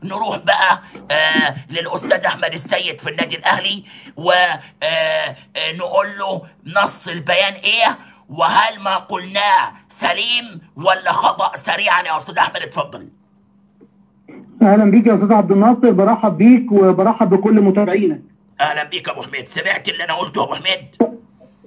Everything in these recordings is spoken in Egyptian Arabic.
نروح بقى آه للاستاذ احمد السيد في النادي الاهلي ونقول له نص البيان ايه وهل ما قلناه سليم ولا خطا سريعا يا استاذ احمد اتفضل اهلا بيك يا استاذ عبد الناصر برحب بيك وبرحب بكل متابعينك اهلا بيك يا ابو حميد سمعت اللي انا قلته يا ابو حميد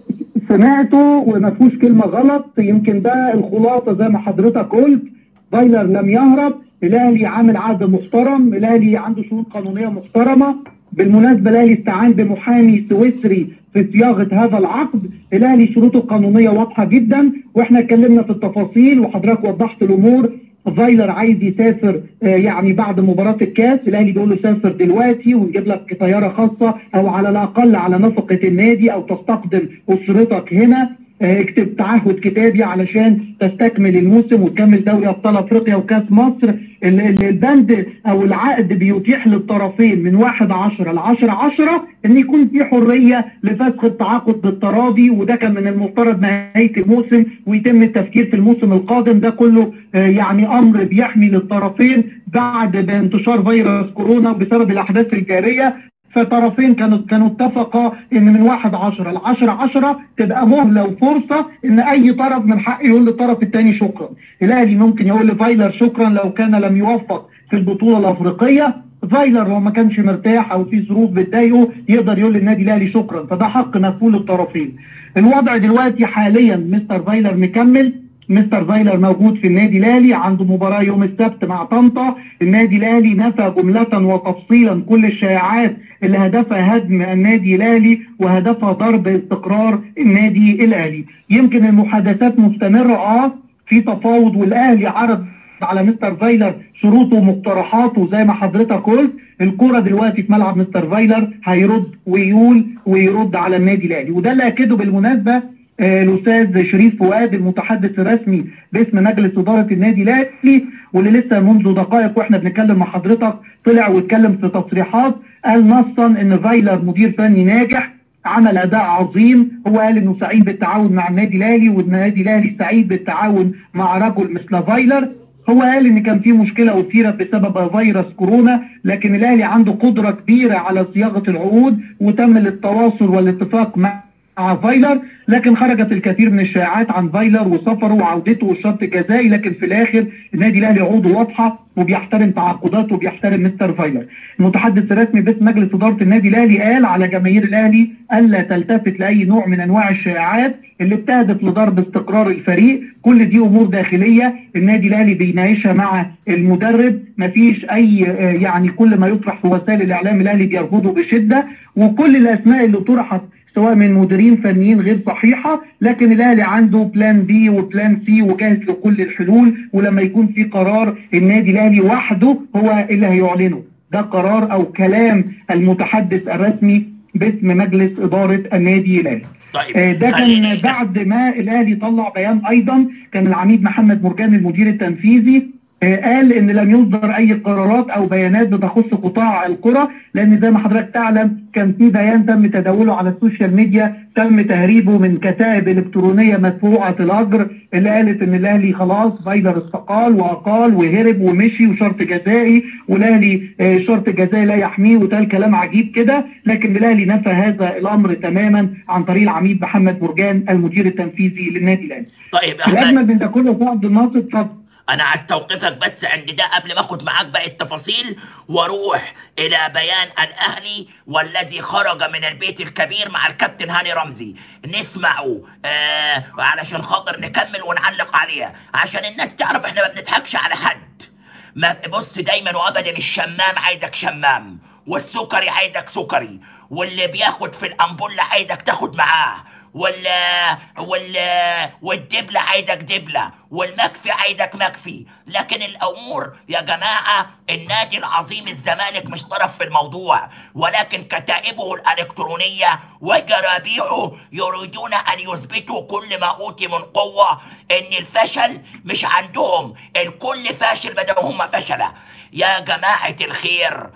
سمعته وما فيهوش كلمه غلط يمكن ده الخلاصه زي ما حضرتك قلت فايلر لم يهرب الاهلي عامل عقد محترم الاهلي عنده شروط قانونيه محترمه بالمناسبه الاهلي استعان بمحامي سويسري في صياغه هذا العقد الاهلي شروطه القانونيه واضحه جدا واحنا اتكلمنا في التفاصيل وحضرتك وضحت الامور فايلر عايز يسافر آه، يعني بعد مباراه الكاس الاهلي بيقول له سافر دلوقتي ونجيب لك طياره خاصه او على الاقل على نفقه النادي او تستقدم اسرتك هنا آه، اكتب تعهد كتابي علشان تستكمل الموسم وتكمل دوري ابطال افريقيا وكاس مصر ال- ال- البند او العقد بيتيح للطرفين من 1 10 ل 10 10 ان يكون في حريه لفسخ التعاقد بالتراضي وده كان من المفترض نهايه الموسم ويتم التفكير في الموسم القادم ده كله آه، يعني امر بيحمي للطرفين بعد انتشار فيروس كورونا بسبب الاحداث الجاريه فطرفين كانوا كانوا اتفقا ان من واحد عشرة ل 10 10 تبقى مهله وفرصه ان اي طرف من حقه يقول للطرف الثاني شكرا. الاهلي ممكن يقول لفايلر شكرا لو كان لم يوفق في البطوله الافريقيه فايلر لو ما كانش مرتاح او في ظروف بتضايقه يقدر يقول للنادي الاهلي شكرا فده حق مكفول للطرفين. الوضع دلوقتي حاليا مستر فايلر مكمل مستر فايلر موجود في النادي الاهلي عنده مباراه يوم السبت مع طنطا النادي الاهلي نفى جمله وتفصيلا كل الشائعات اللي هدفها هدم النادي الاهلي وهدفها ضرب استقرار النادي الاهلي يمكن المحادثات مستمره اه في تفاوض والاهلي عرض على مستر فايلر شروطه ومقترحاته زي ما حضرتك قلت الكرة دلوقتي في ملعب مستر فايلر هيرد ويقول ويرد على النادي الاهلي وده اللي اكده بالمناسبه آه، الاستاذ شريف فؤاد المتحدث الرسمي باسم مجلس اداره النادي الاهلي واللي لسه منذ دقائق واحنا بنتكلم مع حضرتك طلع واتكلم في تصريحات قال نصا ان فايلر مدير فني ناجح عمل اداء عظيم هو قال انه سعيد بالتعاون مع النادي الاهلي والنادي الاهلي سعيد بالتعاون مع رجل مثل فايلر هو قال ان كان في مشكله اثيرت بسبب فيروس كورونا لكن الاهلي عنده قدره كبيره على صياغه العقود وتم التواصل والاتفاق مع مع فايلر لكن خرجت الكثير من الشائعات عن فايلر وسفره وعودته والشرط الجزائي لكن في الاخر النادي الاهلي عقوده واضحه وبيحترم تعاقداته وبيحترم مستر فايلر. المتحدث الرسمي باسم مجلس اداره النادي الاهلي قال على جماهير الاهلي الا تلتفت لاي نوع من انواع الشائعات اللي بتهدف لضرب استقرار الفريق، كل دي امور داخليه النادي الاهلي بيناقشها مع المدرب، مفيش اي آه، يعني كل ما يطرح في وسائل الاعلام الاهلي بيرفضه بشده وكل الاسماء اللي طرحت سواء من مديرين فنيين غير صحيحه لكن الاهلي عنده بلان بي وبلان سي وجاهز لكل الحلول ولما يكون في قرار النادي الاهلي وحده هو اللي هيعلنه ده قرار او كلام المتحدث الرسمي باسم مجلس اداره النادي الاهلي طيب آه، ده خليني- كان بعد ما الاهلي طلع بيان ايضا كان العميد محمد مرجان المدير التنفيذي آه، قال ان لم يصدر اي قرارات او بيانات بتخص قطاع الكره لان زي ما حضرتك تعلم كان في بيان تم تداوله على السوشيال ميديا تم تهريبه من كتائب الكترونيه مدفوعه الاجر اللي قالت ان الاهلي خلاص فايلر استقال واقال وهرب ومشي وشرط جزائي والاهلي آه، شرط جزائي لا يحميه وقال كلام عجيب كده لكن الاهلي نفى هذا الامر تماما عن طريق العميد محمد مرجان المدير التنفيذي للنادي الاهلي. طيب احمد الاجمل من ده كله يا عبد الناصر اتفضل انا هستوقفك بس عند ده قبل ما اخد معاك باقي التفاصيل واروح الى بيان الاهلي والذي خرج من البيت الكبير مع الكابتن هاني رمزي نسمعه آه علشان خاطر نكمل ونعلق عليها عشان الناس تعرف احنا ما بنضحكش على حد ما بص دايما وابدا الشمام عايزك شمام والسكري عايزك سكري واللي بياخد في الامبولة عايزك تاخد معاه وال وال والدبلة عايزك دبلة والمكفي عايزك مكفي لكن الأمور يا جماعة النادي العظيم الزمالك مش طرف في الموضوع ولكن كتائبه الإلكترونية وجرابيعه يريدون أن يثبتوا كل ما أوتي من قوة إن الفشل مش عندهم الكل فاشل بدل هم فشلة يا جماعة الخير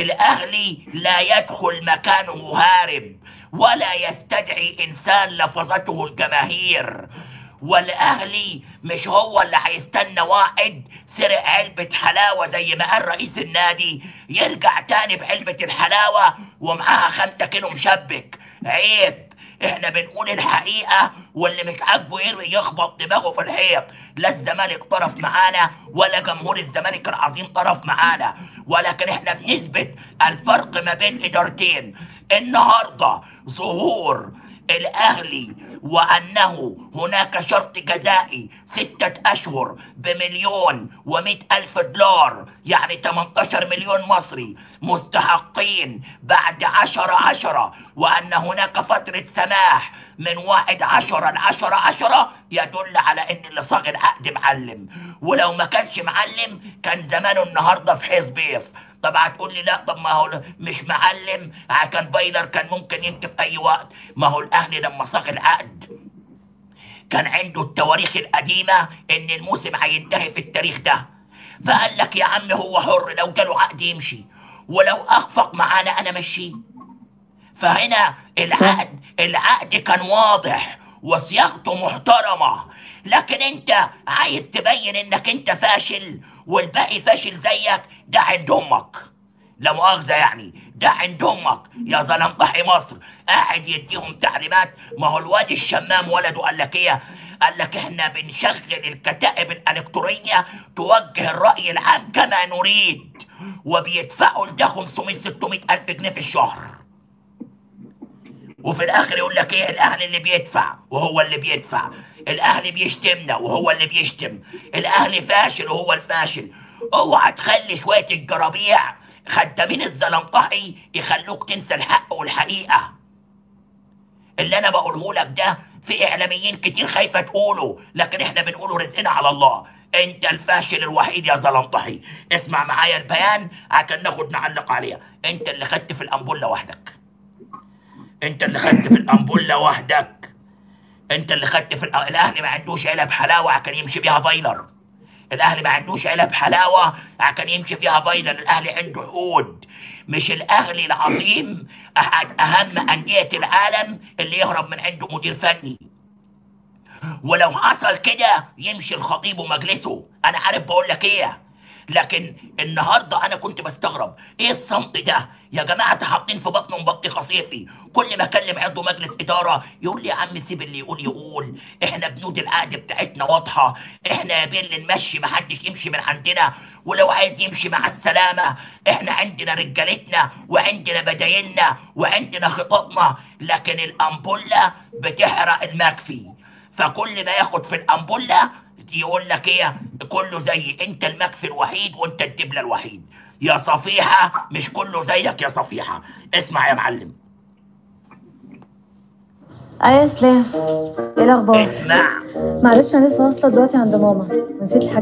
الأهلي لا يدخل مكانه هارب ولا يستدعي إنسان لفظته الجماهير والاهلي مش هو اللي هيستنى واحد سرق علبة حلاوة زي ما قال رئيس النادي يرجع تاني بعلبة الحلاوة ومعاها خمسة كيلو مشبك عيب احنا بنقول الحقيقة واللي مش عاجبه يرمي يخبط دماغه في الحيط لا الزمالك طرف معانا ولا جمهور الزمالك العظيم طرف معانا ولكن احنا بنثبت الفرق ما بين ادارتين النهارده ظهور الاهلي وانه هناك شرط جزائي ستة اشهر بمليون ومئة الف دولار يعني 18 مليون مصري مستحقين بعد عشرة عشرة وان هناك فترة سماح من واحد عشرة لعشرة عشرة يدل على ان اللي صاغ العقد معلم ولو ما كانش معلم كان زمانه النهارده في حزبيس طب هتقول لي لا طب ما هو مش معلم كان فايلر كان ممكن يمشي في اي وقت ما هو الاهلي لما صاغ العقد كان عنده التواريخ القديمه ان الموسم هينتهي في التاريخ ده فقال لك يا عم هو حر لو جاله عقد يمشي ولو اخفق معانا انا مشيه فهنا العقد العقد كان واضح وصياغته محترمه لكن انت عايز تبين انك انت فاشل والباقي فاشل زيك ده عند امك لا مؤاخذه يعني ده عند امك يا ظلمطحي مصر قاعد يديهم تعليمات ما هو الواد الشمام ولده قال لك ايه قال لك احنا بنشغل الكتائب الالكترونيه توجه الراي العام كما نريد وبيدفعوا لده 500 600 الف جنيه في الشهر وفي الاخر يقول لك ايه الاهلي اللي بيدفع وهو اللي بيدفع الاهلي بيشتمنا وهو اللي بيشتم الاهلي فاشل وهو الفاشل اوعى تخلي شويه الجرابيع خدامين الزلمطحي يخلوك تنسى الحق والحقيقه اللي انا بقوله لك ده في اعلاميين كتير خايفه تقوله لكن احنا بنقوله رزقنا على الله انت الفاشل الوحيد يا زلمطحي اسمع معايا البيان عشان ناخد نعلق عليها انت اللي خدت في الامبوله وحدك انت اللي خدت في الامبوله وحدك انت اللي خدت في الأ... الاهلي ما عندوش علب حلاوه عشان يمشي بيها فايلر الاهلي ما عندوش علب حلاوه عشان يمشي فيها فايلر الاهلي عنده حقود مش الاهلي العظيم احد اهم انديه العالم اللي يهرب من عنده مدير فني ولو حصل كده يمشي الخطيب ومجلسه انا عارف بقول لك ايه لكن النهارده انا كنت بستغرب ايه الصمت ده يا جماعه حاطين في بطنهم بطيخه صيفي كل ما اكلم عضو مجلس اداره يقول لي يا عم سيب اللي يقول يقول احنا بنود العقد بتاعتنا واضحه احنا يا بيل نمشي محدش يمشي من عندنا ولو عايز يمشي مع السلامه احنا عندنا رجالتنا وعندنا بدايلنا وعندنا خططنا لكن الامبوله بتحرق المكفي فكل ما ياخد في الامبوله يقول لك ايه كله زي انت المكفي الوحيد وانت الدبله الوحيد يا صفيحه مش كله زيك يا صفيحه اسمع يا معلم ايه يا سلام ايه الاخبار اسمع معلش انا لسه واصله دلوقتي عند ماما نسيت الحاجه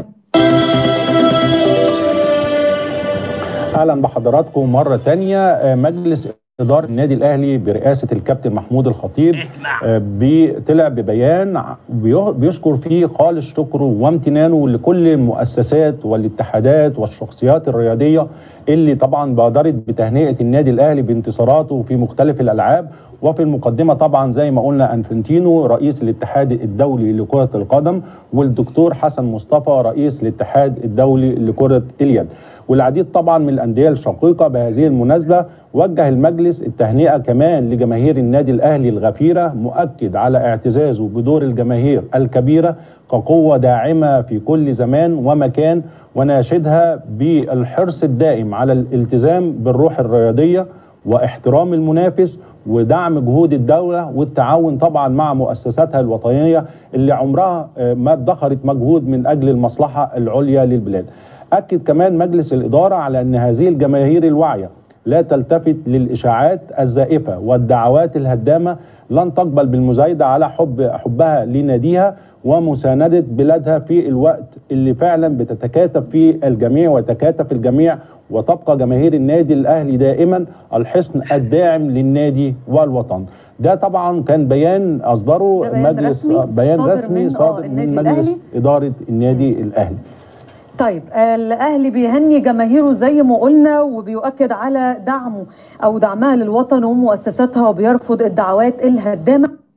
اهلا بحضراتكم مره تانية آه، مجلس اداره النادي الاهلي برئاسه الكابتن محمود الخطيب اسمع آه، بي- طلع ببيان ع- بيه- بيشكر فيه خالص شكره وامتنانه لكل المؤسسات والاتحادات والشخصيات الرياضيه اللي طبعا بادرت بتهنئه النادي الاهلي بانتصاراته في مختلف الالعاب وفي المقدمه طبعا زي ما قلنا انفنتينو رئيس الاتحاد الدولي لكره القدم والدكتور حسن مصطفى رئيس الاتحاد الدولي لكره اليد والعديد طبعا من الانديه الشقيقه بهذه المناسبه وجه المجلس التهنئه كمان لجماهير النادي الاهلي الغفيره مؤكد على اعتزازه بدور الجماهير الكبيره كقوه داعمه في كل زمان ومكان وناشدها بالحرص الدائم على الالتزام بالروح الرياضيه واحترام المنافس ودعم جهود الدولة والتعاون طبعا مع مؤسساتها الوطنية اللي عمرها آه، ما ادخرت مجهود من أجل المصلحة العليا للبلاد أكد كمان مجلس الإدارة على أن هذه الجماهير الواعية لا تلتفت للإشاعات الزائفة والدعوات الهدامة لن تقبل بالمزايدة على حب حبها لناديها ومساندة بلادها في الوقت اللي فعلا بتتكاتف فيه الجميع ويتكاتف الجميع وتبقى جماهير النادي الأهلي دائما الحصن الداعم للنادي والوطن ده طبعا كان بيان أصدره ده بيان مجلس رسمي بيان صادر رسمي من- صادر آه، من النادي مجلس الأهلي. إدارة النادي الأهلي طيب الاهلي بيهني جماهيره زي ما قلنا وبيؤكد على دعمه او دعمها للوطن ومؤسساتها وبيرفض الدعوات الهدامه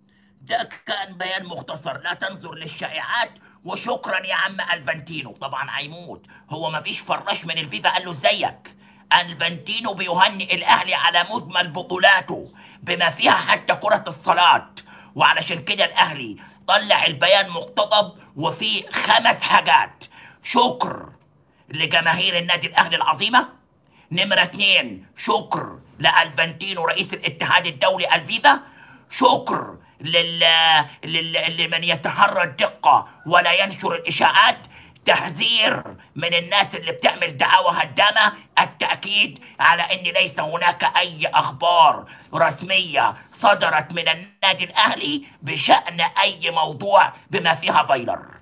ده كان بيان مختصر لا تنظر للشائعات وشكرا يا عم الفانتينو طبعا هيموت هو ما فيش فراش من الفيفا قال له ازيك الفانتينو بيهنئ الاهلي على مجمل بطولاته بما فيها حتى كرة الصلاة وعلشان كده الاهلي طلع البيان مقتضب وفيه خمس حاجات شكر لجماهير النادي الاهلي العظيمه نمرة اتنين شكر لألفانتينو رئيس الاتحاد الدولي الفيفا شكر لل... لل... لمن يتحرى الدقة ولا ينشر الإشاعات تحذير من الناس اللي بتعمل دعاوى هدامة التأكيد على أن ليس هناك أي أخبار رسمية صدرت من النادي الأهلي بشأن أي موضوع بما فيها فايلر